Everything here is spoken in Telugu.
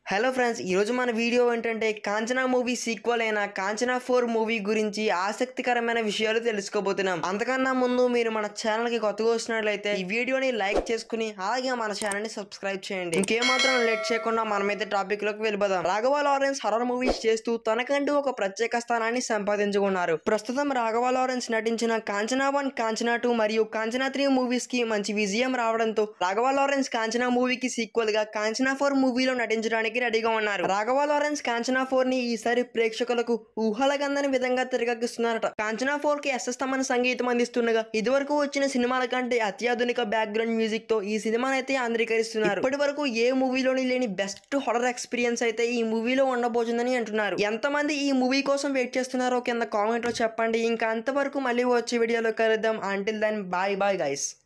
హలో ఫ్రెండ్స్ ఈరోజు మన వీడియో ఏంటంటే కాంచనా మూవీ సీక్వల్ అయిన కాంచనా ఫోర్ మూవీ గురించి ఆసక్తికరమైన విషయాలు తెలుసుకోబోతున్నాం అంతకన్నా ముందు మీరు మన ఛానల్ కి కొత్తగా వస్తున్నట్లయితే ఈ వీడియోని లైక్ చేసుకుని అలాగే మన ఛానల్ ని సబ్స్క్రైబ్ చేయండి ఇంకేమాత్రం లేట్ చేయకుండా మనమైతే టాపిక్ లోకి వెళ్ళిపోదాం రాఘవ లారెన్స్ హర్రర్ మూవీస్ చేస్తూ తనకంటూ ఒక ప్రత్యేక స్థానాన్ని సంపాదించుకున్నారు ప్రస్తుతం రాఘవ లారెన్స్ నటించిన కాంచనా వన్ కాంచనా టూ మరియు కాంచనా త్రీ మూవీస్ కి మంచి విజయం రావడంతో రాఘవ లారెన్స్ కాంచనా మూవీకి సీక్వల్ గా కాంచనా ఫోర్ మూవీలో నటించడానికి రెడీగా ఉన్నారు రాఘవ లారెన్స్ కాంచనా ఫోర్ ని ఈసారి ప్రేక్షకులకు ఊహలకందని విధంగా తిరగగిస్తున్నారట కాంచనా ఫోర్ కి ఎస్ఎస్తమన సంగీతం అందిస్తుండగా ఇదివరకు వచ్చిన సినిమాల కంటే అత్యాధునిక బ్యాక్గ్రౌండ్ మ్యూజిక్ తో ఈ సినిమాని అయితే ఆంధ్రీకరిస్తున్నారు ఇప్పటి వరకు ఏ మూవీలోని లేని బెస్ట్ హొరర్ ఎక్స్పీరియన్స్ అయితే ఈ మూవీలో ఉండబోతుందని అంటున్నారు ఎంతమంది ఈ మూవీ కోసం వెయిట్ చేస్తున్నారో కింద కామెంట్ లో చెప్పండి ఇంకా అంతవరకు మళ్ళీ వచ్చే వీడియోలో కలుద్దాం until then bye bye guys